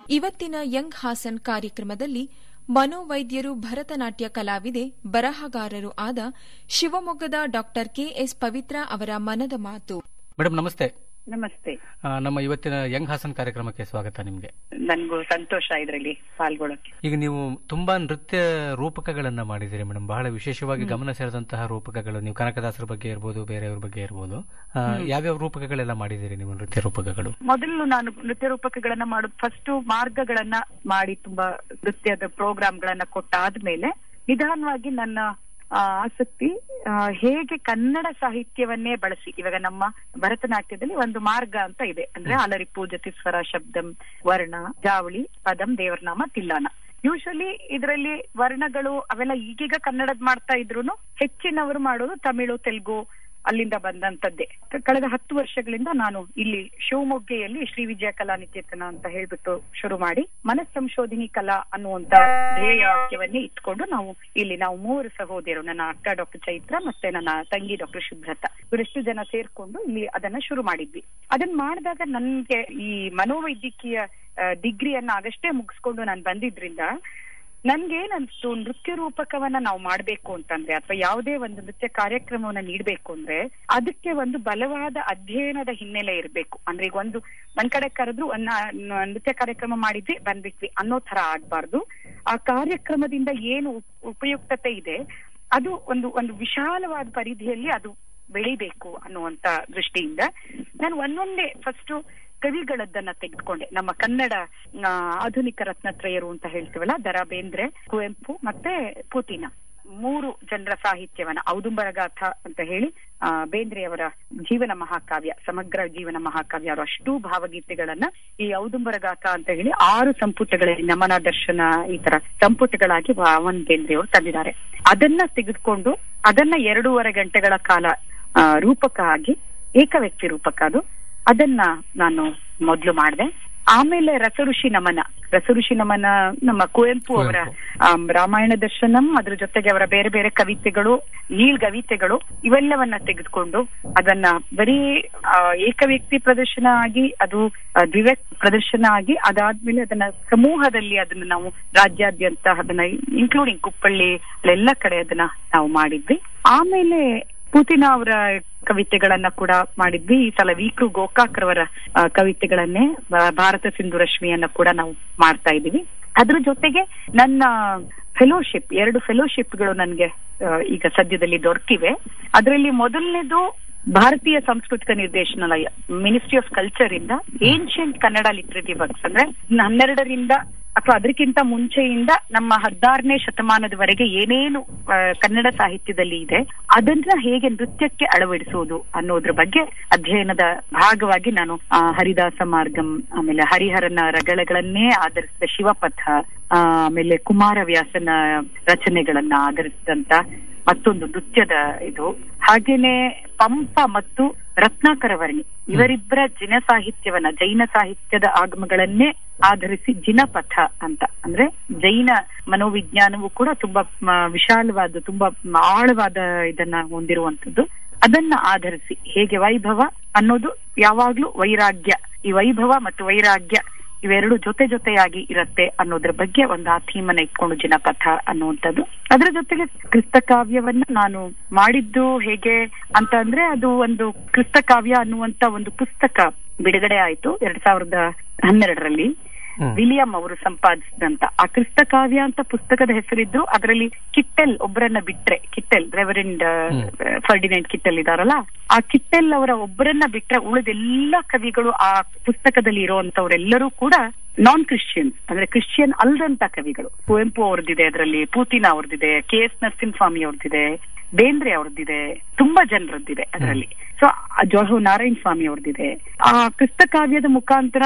ಇವತ್ತಿನ ಯಂಗ್ ಹಾಸನ್ ಕಾರ್ಯಕ್ರಮದಲ್ಲಿ ಮನೋವೈದ್ಯರು ಭರತನಾಟ್ಯ ಕಲಾವಿದೆ ಬರಹಗಾರರು ಆದ ಶಿವಮೊಗ್ಗದ ಡಾ ಕೆಎಸ್ ಪವಿತ್ರ ಅವರ ಮನದ ಮಾತು ಮೇಡಮ್ ನಮಸ್ತೆ ನಮಸ್ತೆ ಆ, ನಮ್ಮ ಇವತ್ತಿನ ಯಂಗ್ ಹಾಸನ್ ಕಾರ್ಯಕ್ರಮಕ್ಕೆ ಸ್ವಾಗತ ನಿಮಗೆ ನನ್ಗೂ ಸಂತೋಷ ಇದರಲ್ಲಿ ಪಾಲ್ಗೊಳ್ಳೋಕೆ ಈಗ ನೀವು ತುಂಬಾ ನೃತ್ಯ ರೂಪಕಗಳನ್ನ ಮಾಡಿದ್ದೀರಿ ಮೇಡಮ್ ಬಹಳ ವಿಶೇಷವಾಗಿ ಗಮನ ಸೆಳೆದಂತಹ ರೂಪಕಗಳು ನೀವು ಕನಕದಾಸರ ಬಗ್ಗೆ ಇರ್ಬೋದು ಬೇರೆಯವ್ರ ಬಗ್ಗೆ ಇರ್ಬೋದು ಆ, ಯಾವ್ಯಾವ ರೂಪಕಗಳೆಲ್ಲ ಮಾಡಿದ್ದೀರಿ ನೀವು ನೃತ್ಯ ರೂಪಕಗಳು ಮೊದಲು ನಾನು ನೃತ್ಯ ರೂಪಕಗಳನ್ನ ಮಾಡೋದು ಫಸ್ಟ್ ಮಾರ್ಗಗಳನ್ನ ಮಾಡಿ ತುಂಬಾ ನೃತ್ಯದ ಪ್ರೋಗ್ರಾಮ್ಗಳನ್ನ ಕೊಟ್ಟಾದ್ಮೇಲೆ ನಿಧಾನವಾಗಿ ನನ್ನ ಆ, ಆಸಕ್ತಿ ಆ, ಹೇಗೆ ಕನ್ನಡ ಸಾಹಿತ್ಯವನ್ನೇ ಬಳಸಿ ಇವಾಗ ನಮ್ಮ ಭರತನಾಟ್ಯದಲ್ಲಿ ಒಂದು ಮಾರ್ಗ ಅಂತ ಇದೆ ಅಂದ್ರೆ ಅಲರಿ ಪೂಜತಿ ಸ್ವರ ಶಬ್ದಂ ವರ್ಣ ಜಾವಳಿ ಪದಂ ದೇವರನಾಮ ತಿಲ್ಲಾನ ಯೂಶಲಿ ಇದರಲ್ಲಿ ವರ್ಣಗಳು ಅವೆಲ್ಲ ಈಗೀಗ ಕನ್ನಡದ ಮಾಡ್ತಾ ಇದ್ರು ಹೆಚ್ಚಿನವರು ಮಾಡೋದು ತಮಿಳು ತೆಲುಗು ಅಲ್ಲಿಂದ ಬಂದಂತದ್ದೇ ಕ- ಕಳೆದ ಹತ್ತು ವರ್ಷಗಳಿಂದ ನಾನು ಇಲ್ಲಿ ಶಿವಮೊಗ್ಗೆಯಲ್ಲಿ ಶ್ರೀ ವಿಜಯ ಕಲಾ ನಿಕೇತನ ಅಂತ ಹೇಳ್ಬಿಟ್ಟು ಶುರು ಮಾಡಿ ಮನಸ್ಸಂಶೋಧಿನಿ ಕಲಾ ಅನ್ನುವಂತ ಧ್ಯೇಯ ವಾಕ್ಯವನ್ನೇ ಇಟ್ಕೊಂಡು ನಾವು ಇಲ್ಲಿ ನಾವು ಮೂವರು ಸಹೋದರರು ನನ್ನ ಅಕ್ಕ ಡಾಕ್ಟರ್ ಚೈತ್ರ ಮತ್ತೆ ನನ್ನ ತಂಗಿ ಡಾಕ್ಟರ್ ಶುಭ್ರತ ಇವರೆಷ್ಟು ಜನ ಸೇರ್ಕೊಂಡು ಇಲ್ಲಿ ಅದನ್ನ ಶುರು ಮಾಡಿದ್ವಿ ಅದನ್ನ ಮಾಡಿದಾಗ ನನ್ಗೆ ಈ ಮನೋವೈದ್ಯಕೀಯ ಡಿಗ್ರಿಯನ್ನ ಆಗಷ್ಟೇ ಮುಗಿಸ್ಕೊಂಡು ನಾನು ಬಂದಿದ್ರಿಂದ ನನ್ಗೆ ಏನನ್ಸ್ತು ನೃತ್ಯ ರೂಪಕವನ್ನ ನಾವು ಮಾಡ್ಬೇಕು ಅಂತಂದ್ರೆ ಅಥವಾ ಯಾವುದೇ ಒಂದು ನೃತ್ಯ ಕಾರ್ಯಕ್ರಮವನ್ನ ನೀಡ್ಬೇಕು ಅಂದ್ರೆ ಅದಕ್ಕೆ ಒಂದು ಬಲವಾದ ಅಧ್ಯಯನದ ಹಿನ್ನೆಲೆ ಇರಬೇಕು ಅಂದ್ರೆ ಈಗ ಒಂದು ಒಂದ್ ಕಡೆ ಕರೆದ್ರು ಒಂದ್ ನಾ- ನ- ನೃತ್ಯ ಕಾರ್ಯಕ್ರಮ ಮಾಡಿದ್ವಿ ಬಂದ್ಬಿಟ್ವಿ ಅನ್ನೋ ತರ ಆಗ್ಬಾರ್ದು ಆ ಕಾರ್ಯಕ್ರಮದಿಂದ ಏನು ಉಪ್- ಉಪಯುಕ್ತತೆ ಇದೆ ಅದು ಒಂದು ಒಂದು ವಿಶಾಲವಾದ ಪರಿಧಿಯಲ್ಲಿ ಅದು ಬೆಳಿಬೇಕು ಅನ್ನುವಂತ ದೃಷ್ಟಿಯಿಂದ ನಾನು ಒಂದೊಂದೇ ಫಸ್ಟ್ ಕವಿಗಳದ್ದನ್ನ ತೆಗೆದುಕೊಂಡೆ ನಮ್ಮ ಕನ್ನಡ ಆ, ಆಧುನಿಕ ರತ್ನತ್ರಯರು ಅಂತ ಹೇಳ್ತೀವಲ್ಲ ದರಾ ಬೇಂದ್ರೆ ಕುವೆಂಪು ಮತ್ತೆ ಪೂತಿನ ಮೂರು ಜನರ ಸಾಹಿತ್ಯವನ್ನ ಔದುಂಬರಗಾಥ ಅಂತ ಹೇಳಿ ಆ, ಬೇಂದ್ರೆಯವರ ಜೀವನ ಮಹಾಕಾವ್ಯ ಸಮಗ್ರ ಜೀವನ ಮಹಾಕಾವ್ಯ ಅವರ ಅಷ್ಟೂ ಭಾವಗೀತೆಗಳನ್ನ ಈ ಔದುಂಬರಗಾಥ ಅಂತ ಹೇಳಿ ಆರು ಸಂಪುಟಗಳಲ್ಲಿ ನಮನ ದರ್ಶನ ಈ ತರ ಸಂಪುಟಗಳಾಗಿ ವಾಮನ್ ಬೇಂದ್ರೆಯವರು ತಂದಿದ್ದಾರೆ ಅದನ್ನ ತೆಗೆದುಕೊಂಡು ಅದನ್ನ ಎರಡೂವರೆ ಗಂಟೆಗಳ ಕಾಲ ಆ, ರೂಪಕ ಆಗಿ ಏಕವ್ಯಕ್ತಿ ರೂಪಕ ಅದು ಅದನ್ನ ನಾನು ಮೊದ್ಲು ಮಾಡಿದೆ ಆಮೇಲೆ ರಸಋಷಿ ನಮನ ರಸಋಷಿ ನಮನ ನಮ್ಮ ಕುವೆಂಪು ಅವರ ಆಮ್, ರಾಮಾಯಣ ದರ್ಶನಂ ಅದ್ರ ಜೊತೆಗೆ ಅವರ ಬೇರೆ ಬೇರೆ ಕವಿತೆಗಳು ನೀಳ್ಗವಿತೆಗಳು ಇವೆಲ್ಲವನ್ನ ತೆಗೆದುಕೊಂಡು ಅದನ್ನ ಬರೀ ಆ, ಏಕವ್ಯಕ್ತಿ ಪ್ರದರ್ಶನ ಆಗಿ ಅದು ಆ, ದ್ವಿವ್ಯಕ್ತಿ ಪ್ರದರ್ಶನ ಆಗಿ ಅದಾದ್ಮೇಲೆ ಅದನ್ನ ಸಮೂಹದಲ್ಲಿ ಅದನ್ನ ನಾವು ರಾಜ್ಯಾದ್ಯಂತ ಅದನ್ನ ಇನ್ಕ್ಲೂಡಿಂಗ್ ಕುಪ್ಪಳ್ಳಿ ಅಲ್ಲೆಲ್ಲ ಕಡೆ ಅದನ್ನ ನಾವು ಮಾಡಿದ್ವಿ ಆಮೇಲೆ ಪೂತಿನ ಅವರ ಕವಿತೆಗಳನ್ನ ಕೂಡ ಮಾಡಿದ್ವಿ ಈ ಸಲ ವೀಕ್ರು ಗೋಕಾಕ್ರವರ ಆ, ಕವಿತೆಗಳನ್ನೇ ಬ- ಭಾರತ ಸಿಂಧು ರಶ್ಮಿಯನ್ನ ಕೂಡ ನಾವು ಮಾಡ್ತಾ ಇದೀವಿ ಅದ್ರ ಜೊತೆಗೆ ನನ್ನ ಫೆಲೋಶಿಪ್ ಎರಡು ಫೆಲೋಶಿಪ್ಗಳು ನನ್ಗೆ ಆ, ಈಗ ಸದ್ಯದಲ್ಲಿ ದೊರಕಿವೆ ಅದರಲ್ಲಿ ಮೊದಲನೇದು ಭಾರತೀಯ ಸಾಂಸ್ಕೃತಿಕ ನಿರ್ದೇಶನಾಲಯ ಮಿನಿಸ್ಟ್ರಿ ಆಫ್ ಕಲ್ಚರ್ ಇಂದ ಏನ್ಷಿಯಂಟ್ ಕನ್ನಡ ಲಿಟ್ರೇಟಿವ್ ವರ್ಕ್ಸ್ ಅಂದ್ರೆ ಹನ್ನೆರಡರಿಂದ ಅಥವಾ ಅದಕ್ಕಿಂತ ಮುಂಚೆಯಿಂದ ನಮ್ಮ ಹದಿನಾರನೇ ಶತಮಾನದವರೆಗೆ ಏನೇನು ಆ, ಕನ್ನಡ ಸಾಹಿತ್ಯದಲ್ಲಿ ಇದೆ ಅದನ್ನ ಹೇಗೆ ನೃತ್ಯಕ್ಕೆ ಅಳವಡಿಸುವುದು ಅನ್ನೋದ್ರ ಬಗ್ಗೆ ಅಧ್ಯಯನದ ಭಾಗವಾಗಿ ನಾನು ಆ, ಹರಿದಾಸ ಮಾರ್ಗಂ ಆಮೇಲೆ ಹರಿಹರನ ರಗಳಗಳನ್ನೇ ಆಧರಿಸಿದ ಶಿವಪಥ ಆ, ಆಮೇಲೆ ಕುಮಾರವ್ಯಾಸನ ರಚನೆಗಳನ್ನ ಆಧರಿಸಿದಂತ ಮತ್ತೊಂದು ನೃತ್ಯದ ಇದು ಹಾಗೇನೆ ಪಂಪ ಮತ್ತು ರತ್ನಾಕರ ವರ್ಣಿ ಇವರಿಬ್ಬರ ಜಿನ ಸಾಹಿತ್ಯವನ್ನ ಜೈನ ಸಾಹಿತ್ಯದ ಆಗಮಗಳನ್ನೇ ಆಧರಿಸಿ ಜಿನಪಥ ಅಂತ ಅಂದ್ರೆ ಜೈನ ಮನೋವಿಜ್ಞಾನವು ಕೂಡ ತುಂಬಾ ಮ, ವಿಶಾಲವಾದ ತುಂಬಾ ಆಳವಾದ ಇದನ್ನ ಹೊಂದಿರುವಂತದ್ದು ಅದನ್ನ ಆಧರಿಸಿ ಹೇಗೆ ವೈಭವ ಅನ್ನೋದು ಯಾವಾಗ್ಲೂ ವೈರಾಗ್ಯ ಈ ವೈಭವ ಮತ್ತು ವೈರಾಗ್ಯ ಇವೆರಡು ಜೊತೆ ಜೊತೆಯಾಗಿ ಇರತ್ತೆ ಅನ್ನೋದ್ರ ಬಗ್ಗೆ ಒಂದು ಆ ಥೀಮನ್ನ ಇಟ್ಕೊಂಡು ಜನಪಥ ಅನ್ನುವಂಥದ್ದು ಅದರ ಜೊತೆಗೆ ಕ್ರಿಸ್ತ ಕಾವ್ಯವನ್ನ ನಾನು ಮಾಡಿದ್ದು ಹೇಗೆ ಅಂತ ಅಂದ್ರೆ ಅದು ಒಂದು ಕ್ರಿಸ್ತ ಕಾವ್ಯ ಅನ್ನುವಂತ ಒಂದು ಪುಸ್ತಕ ಬಿಡುಗಡೆ ಆಯ್ತು ಎರಡ್ ಸಾವಿರದ ಹನ್ನೆರಡರಲ್ಲಿ ಹ್ಮ್. ವಿಲಿಯಂ ಅವರು ಸಂಪಾದಿಸಿದಂತ ಆ ಕ್ರಿಸ್ತ ಕಾವ್ಯ ಅಂತ ಪುಸ್ತಕದ ಹೆಸರಿದ್ದು ಅದರಲ್ಲಿ ಕಿಟ್ಟೆಲ್ ಒಬ್ಬರನ್ನ ಬಿಟ್ರೆ Kittel reverend hmm. Ferdinand Kittel ಇದಾರಲ್ಲ ಆ ಕಿಟ್ಟೆಲ್ ಅವರ ಒಬ್ಬರನ್ನ ಬಿಟ್ರೆ ಉಳಿದೆಲ್ಲ ಕವಿಗಳು ಆ ಪುಸ್ತಕದಲ್ಲಿ ಇರುವಂತವರೆಲ್ಲರೂ ಕೂಡ ನಾನ್ ಕ್ರಿಶ್ಚಿಯನ್ಸ್ ಅಂದ್ರೆ ಕ್ರಿಶ್ಚಿಯನ್ ಅಲ್ದಂತ ಕವಿಗಳು ಕುವೆಂಪು ಅವ್ರದ್ದಿದೆ ಅದರಲ್ಲಿ ಪೂತಿನ ಅವ್ರದ್ದಿದೆ ಕೆ ಎಸ್ ನರಸಿಂಹಸ್ವಾಮಿ ಅವ್ರದ್ದಿದೆ ಬೇಂದ್ರೆ ಅವ್ರದ್ದಿದೆ ತುಂಬಾ ಜನರದ್ದಿದೆ ಅದರಲ್ಲಿ ಸೊ ಜೋಹು ನಾರಾಯಣ ಸ್ವಾಮಿ ಅವ್ರದ್ದಿದೆ ಆ ಕ್ರಿಸ್ತ ಕಾವ್ಯದ ಮುಖಾಂತರ